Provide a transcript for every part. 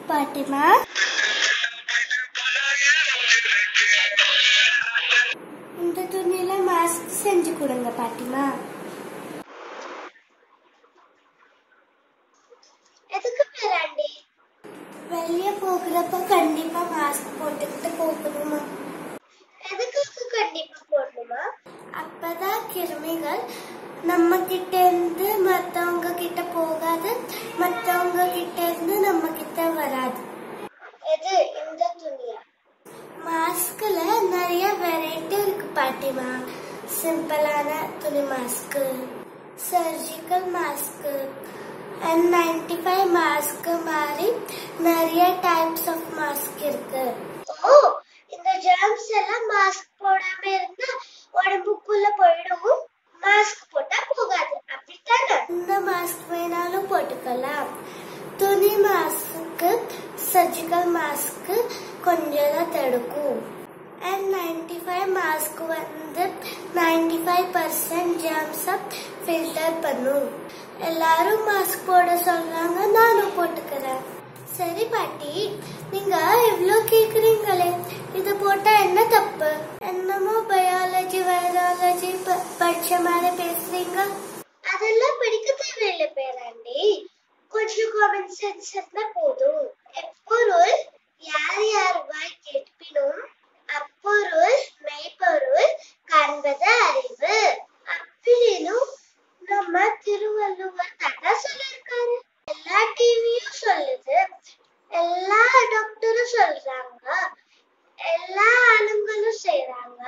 பாட்டிமா இந்த துணியில மாஸ்க் செஞ்சு கொடுங்க பாட்டிமா எதுக்கு பேராண்டி வெளியே போகிறப்ப கண்டிப்பா மாஸ்க் போட்டுக்கிட்டு போகணுமா எதுக்கு கண்டிப்பா போடணுமா அப்பதான் கிருமிகள் நம்ம கிட்ட இருந்து மத்தவங்க கிட்ட போகாது மத்தவங்க கிட்ட இருந்து நம்ம கிட்ட வராது எது இந்த துணியா மாஸ்க்ல நிறைய வெரைட்டி இருக்கு பாட்டிமா சிம்பிளான துணி mask surgical mask N ninety five mask மாதிரி நிறைய டைப்ஸ் ஆஃப் மாஸ்க் இருக்கு ஓ இந்த ஜெர்ம்ஸ் எல்லாம் மாஸ்க் போடாம இருந்தா உடம்புக்குள்ள போயிடும் மாஸ்க் போட்டா போகாது அப்படித்தானே இந்த மாஸ்க் வேணாலும் போட்டுக்கலாம் துணி மாஸ்க் சர்ஜிக்கல் மாஸ்க் கொஞ்சம் தான் தடுக்கும் அண்ட் நைன்டி ஃபைவ் மாஸ்க் வந்து நைன்டி ஃபைவ் பர்சன்ட் ஜாம்ஸை ஃபில்டர் பண்ணும் எல்லாரும் மாஸ்க் போட சொல்றாங்க நானும் போட்டுக்கிறேன் சரி பாட்டி நீங்க இவ்ளோ கேக்குறீங்களே இது போட்டா என்ன தப்பு என்னமோ பயாலஜி வைராலஜி படிச்ச மாதிரி பேசுறீங்க அதெல்லாம் படிக்க தேவையில்லை பேராண்டி கொஞ்சம் காமன் சென்ஸ் இருந்தா போதும் எப்பொருள் யார் யார் வாய் கேட்பினும் அப்பொருள் மெய்ப்பொருள் காண்பது அறிவு அப்படின்னும் நம்ம திருவள்ளுவர் தாத்தா சொல்லியிருக்காரு எல்லா டிவியும் சொல்லுது எல்லா டாக்டரும் சொல்றாங்க எல்லா ஆளுங்களும் செய்றாங்க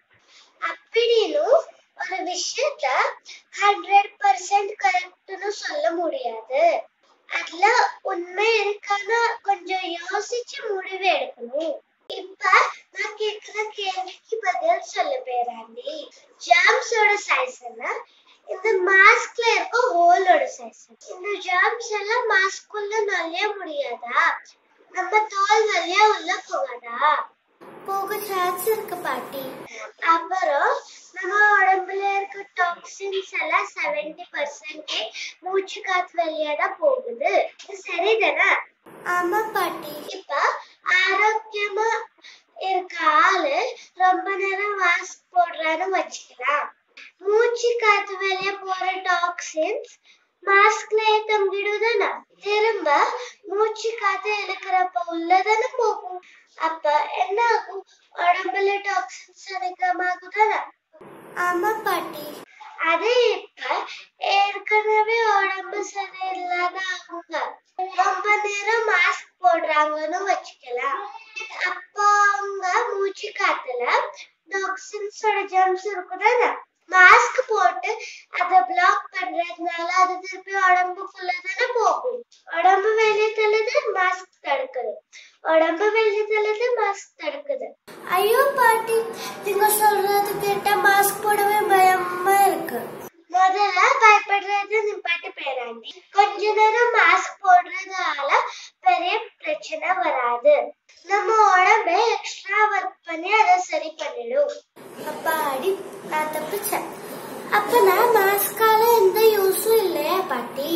அப்படின்னும் ஒரு விஷயத்த ஹண்ட்ரட் பர்சன்ட் கரெக்ட்னு சொல்ல முடியாது அதுல உண்மை இருக்கான்னு கொஞ்சம் யோசிச்சு முடிவு எடுக்கணும் இப்ப நான் கேக்குற கேள்விக்கு பதில் சொல்ல பேராண்டி ஜாம்ஸோட சைஸ் என்ன இந்த மாஸ்க்ல இருக்க ஹோலோட சைஸ் இந்த ஜாம்ஸ் எல்லாம் மாஸ்க்குள்ள நுழைய முடியாதா நம்ம தோல் வழியா உள்ள போகாதா போக சான்ஸ் இருக்கு பாட்டி அப்புறம் நம்ம உடம்புல இருக்க டாக்ஸின்ஸ் எல்லாம் செவன்டி பர்சன்டேஜ் மூச்சு காத்து வழியா தான் போகுது இது சரிதானே ஆமா பாட்டி இப்ப ஆரோக்கியமா இருக்க ஆளு ரொம்ப நேரம் மாஸ்க் போடுறான்னு வச்சுக்கலாம் மூச்சு காத்து வெளிய போற டாக்ஸின்ஸ் மாஸ்க்ல தங்கிடுதானே திரும்ப மூச்சு காத்து இழுக்கிறப்ப உள்ளதானே போகும் அப்ப என்ன ஆகும் உடம்புல டாக்ஸின்ஸ் அதிகமாகுதானே ஆமா பாட்டி அது இப்ப ஏற்கனவே உடம்பு சரியில்லாத அவங்க ரொம்ப நேரம் மாஸ்க் போடுறாங்கன்னு வச்சுக்கலாம் அப்போ அவங்க மூச்சு காத்துல டாக்ஸின்ஸோட ஜெர்ம்ஸ் இருக்குதானே மாஸ்க் போட்டு அதை பிளாக் பண்றதுனால அது திருப்பி உடம்புக்குள்ள தானே போகும் உடம்பு வெளியே தள்ளுது மாஸ்க் தடுக்குது உடம்பு வெளியே தள்ளுது மாஸ்க் தடுக்குது ஐயோ பாட்டி நீங்க சொல்றது கேட்டா மாஸ்க் போடவே பயமா இருக்கு முதல்ல பயப்படுறது நிப்பாட்டு பேராண்டி கொஞ்ச நேரம் மாஸ்க் போடுறதால பெரிய பிரச்சனை வராது நம்ம உடம்பு எக்ஸ்ட்ரா ஒர்க் பண்ணி அதை சரி பண்ணிடும் அப்பாடி நான் தப்பிச்சேன் அப்ப நான் மாஸ்கால எந்த யூஸும் இல்லையா பாட்டி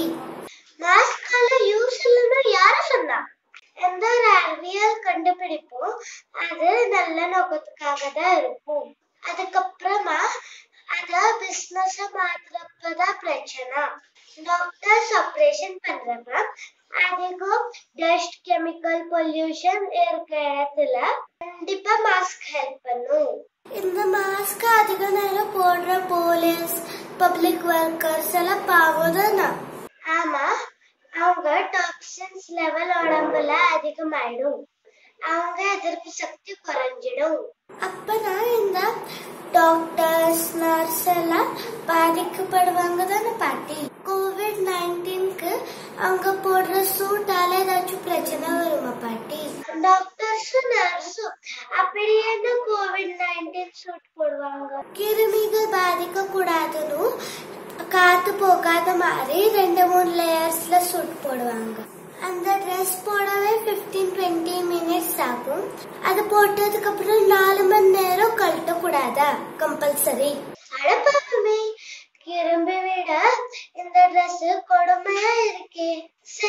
மாஸ்கால யூஸ் இல்லைன்னு யாரு சொன்னா எந்த ஒரு அறிவியல் கண்டுபிடிப்பும் அது நல்ல நோக்கத்துக்காக தான் இருக்கும் அதுக்கப்புறமா அத பிசினஸ் மாத்துறப்பதான் பிரச்சனை டாக்டர்ஸ் ஆபரேஷன் பண்றப்ப அதிகம் டஸ்ட் கெமிக்கல் பொல்யூஷன் இருக்க இடத்துல கண்டிப்பா மாஸ்க் ஹெல்ப் பண்ணும் இந்த மாஸ்க் அதிக நேரம் போடுற போலீஸ் பப்ளிக் ஒர்க்கர்ஸ் எல்லாம் பாவம் தானே ஆமா அவங்க டாக்ஸின்ஸ் லெவல் உடம்புல அதிகமாயிடும் அவங்க எதிர்ப்பு சக்தி குறைஞ்சிடும் அப்ப நான் இந்த டாக்டர்ஸ் நர்ஸ் எல்லாம் பாதிக்கப்படுவாங்க தானே பாட்டி கோவிட் நைன்டீன்க்கு அவங்க போடுற சூட்டால ஏதாச்சும் பிரச்சனை வருமா பாட்டி டாக்டர்ஸும் நர்ஸும் அப்படி என்ன கோவிட் நைன்டீன் சூட் போடுவாங்க கிருமிகள் பாதிக்க கூடாதுன்னு காத்து போகாத மாதிரி ரெண்டு மூணு லேயர்ஸ்ல சுட் போடுவாங்க அந்த ட்ரெஸ் போடவே 15 டுவெண்ட்டி மினிட்ஸ் ஆகும் அது போட்டதுக்கு அப்புறம் நாலு மணி நேரம் கழட்ட கூடாதா கம்பல்சரி அடப்பாமே கிரும்பி விட இந்த Dress கொடுமையா இருக்கே சரி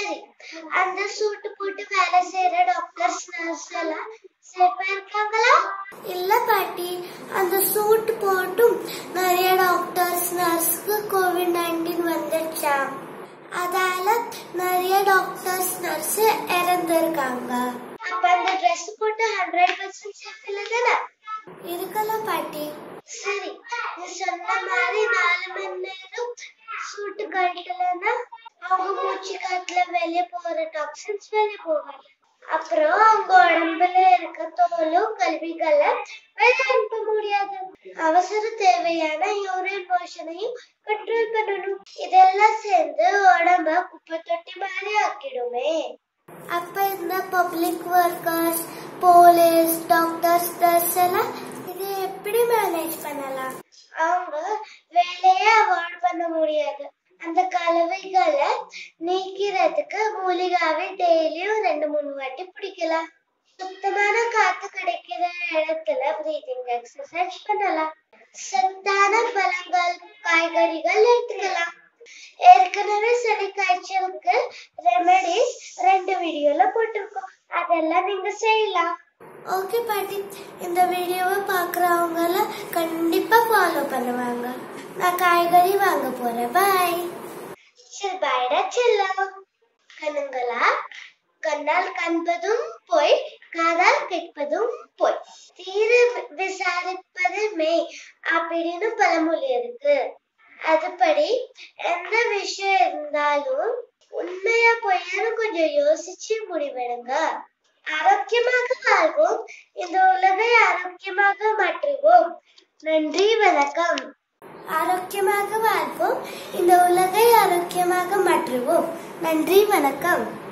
அந்த சூட்டு போட்டு வேலை செய்யற டாக்டர்ஸ் நர்ஸ் எல்லாம் சேஃபா இருக்காங்களா இல்ல பாட்டி அந்த சூட் போட்டும் நிறைய டாக்டர்ஸ் நர்ஸ்க்கு கோவிட் நைன்டீன் வந்துடுச்சாம் அதால நிறைய டாக்டர்ஸ் நர்ஸ் இறந்திருக்காங்க அப்ப அந்த Dress போட்டு ஹண்ட்ரட் பர்சன்ட் சேஃப் இல்ல தானே இருக்கலாம் பாட்டி சரி நீ சொன்ன மாதிரி நாலு மணி நேரம் சூட்டு கழட்டலன்னா அவங்க மூச்சு காட்டுல வெளியே போற டாக்ஸின்ஸ் வெளியே போகாது அப்புறம் அவங்க உடம்புல இருக்க தோலும் கல்விகளை வெளியே அனுப்ப முடியாது அவசர தேவையான யூரின் மோஷனையும் கண்ட்ரோல் பண்ணணும் இதெல்லாம் சேர்ந்து உடம்ப குப்பை தொட்டி மாதிரி ஆக்கிடுமே அப்ப இந்த public workers police doctors nurse எல்லாம் இது எப்படி மேனேஜ் பண்ணலாம் அவங்க வேலையை அவாய்ட் பண்ண முடியாது அந்த கலவைகளை நீக்கிறதுக்கு மூலிகாவை டெய்லியும் ரெண்டு மூணு வாட்டி பிடிக்கலாம் சுத்தமான காத்து கிடைக்கிற இடத்துல பிரீதிங் எக்ஸசைஸ் பண்ணலாம் சத்தான பழங்கள் காய்கறிகள் எடுத்துக்கலாம் ஏற்கனவே சளி காய்ச்சலுக்கு ரெமெடிஸ் ரெண்டு வீடியோல போட்டிருக்கோம் அதெல்லாம் நீங்க செய்யலாம் ஓகே பாட்டி இந்த வீடியோவை பார்க்குறவங்கள கண்டிப்பா ஃபாலோ பண்ணுவாங்க நான் காய்கறி வாங்க போறேன் பாய் சிறுபாயிட செல்லம் கண்ணுங்களா கண்ணால் காண்பதும் போய் காதால் கேட்பதும் போய் தீர வி- விசாரிப்பது மெய் அப்படின்னு பழமொழி இருக்கு அதுபடி எந்த விஷயம் இருந்தாலும் உண்மையா பொய்யான்னு கொஞ்சம் யோசிச்சு முடிவெடுங்க ஆரோக்கியமாக வாழ்வோம் இந்த உலகை ஆரோக்கியமாக மாற்றுவோம் நன்றி வணக்கம் ஆரோக்கியமாக வாழ்வோம் இந்த உலகை ஆரோக்கியமாக மாற்றுவோம் நன்றி வணக்கம்